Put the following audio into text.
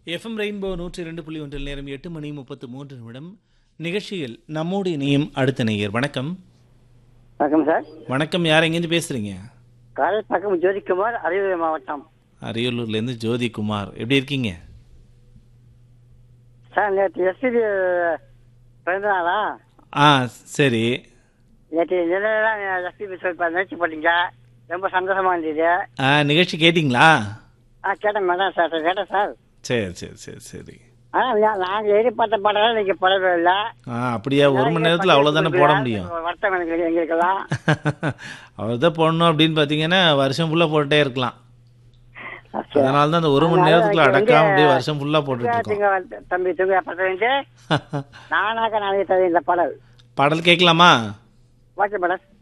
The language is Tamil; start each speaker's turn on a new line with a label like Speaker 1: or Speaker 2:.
Speaker 1: எஃப்எம் ரெயின்போ நூற்றி இரண்டு புள்ளி ஒன்றில் நேரம் எட்டு மணி முப்பத்து மூன்று நிமிடம் நிகழ்ச்சியில் நம்மோடு இணையும் அடுத்த நேயர் வணக்கம்
Speaker 2: வணக்கம் சார்
Speaker 1: வணக்கம் யார் எங்கேருந்து பேசுறீங்க
Speaker 2: காலை பக்கம் ஜோதிக்குமார் அரியலூர் மாவட்டம்
Speaker 1: அரியலூர்லேருந்து ஜோதி குமார் எப்படி இருக்கீங்க
Speaker 2: சார் நேற்று எஸ்பிபி பிறந்த நாளா
Speaker 1: ஆ சரி
Speaker 2: நேற்று நிலையெல்லாம் எஸ்பிபி சொல்லி நினைச்சு போட்டீங்க ரொம்ப சந்தோஷமா இருந்தது
Speaker 1: ஆ நிகழ்ச்சி கேட்டிங்களா
Speaker 2: ஆ கேட்டேன் மேடம் சார் சார் கேட்டேன் சார்
Speaker 1: சரி சரி சரி சரி
Speaker 2: ஆனால் நாங்கள் எதிர்பார்த்த பாடலாம் இன்னைக்கு போடவே இல்லை
Speaker 1: ஆ அப்படியா ஒரு மணி நேரத்தில் அவ்வளோதானே போட முடியும்
Speaker 2: வருத்தம் எனக்கு எங்களுக்கெல்லாம்
Speaker 1: அவர் தான் போடணும் அப்படின்னு பார்த்தீங்கன்னா வருஷம் ஃபுல்லாக போட்டுட்டே இருக்கலாம் அதனால தான் அந்த ஒரு மணி நேரத்துக்குள்ள அடக்காம அப்படியே வருஷம் ஃபுல்லாக போட்டுட்டு இருக்கோம்
Speaker 2: தூங்க தம்பி தூங்க பத்து நானாக நாளைக்கு தரேன் இந்த பாடல்
Speaker 1: பாடல் கேட்கலாமா
Speaker 2: ஓகே மேடம்